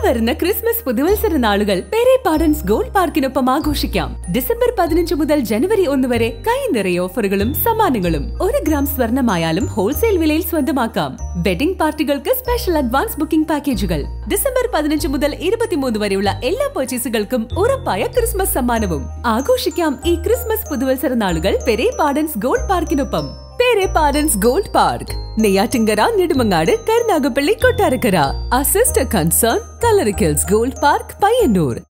വരുന്ന ക്രിസ്മസ് പുതുവത്സര നാളുകൾ പെരെ പാഡൻസ് ഗോൾഡ് പാർക്കിനൊപ്പം ആഘോഷിക്കാം ഡിസംബർ പതിനഞ്ച് മുതൽ ജനുവരി ഒന്ന് വരെ കൈ നിറയെ ഓഫറുകളും സമ്മാനങ്ങളും ഒരു ഗ്രാം സ്വർണമായാലും ഹോൾസെയിൽ വിലയിൽ സ്വന്തമാക്കാം വെഡിംഗ് പാർട്ടികൾക്ക് സ്പെഷ്യൽ അഡ്വാൻസ് ബുക്കിംഗ് പാക്കേജുകൾ ഡിസംബർ പതിനഞ്ച് മുതൽ ഇരുപത്തിമൂന്ന് വരെയുള്ള എല്ലാ പർച്ചേസുകൾക്കും ഉറപ്പായ ക്രിസ്മസ് സമ്മാനവും ആഘോഷിക്കാം ഈ ക്രിസ്മസ് പുതുവത്സര നാളുകൾ പെരെ പാഡൻസ് ഗോൾഡ് പാർക്കിനൊപ്പം പേരെ പാരൻസ് gold park Neyyattinkara Nedumangad Karunagappally Kottarakkara a sister concern കലറിക്കൽസ് ഗോൾഡ് പാർക്ക് പയ്യന്നൂർ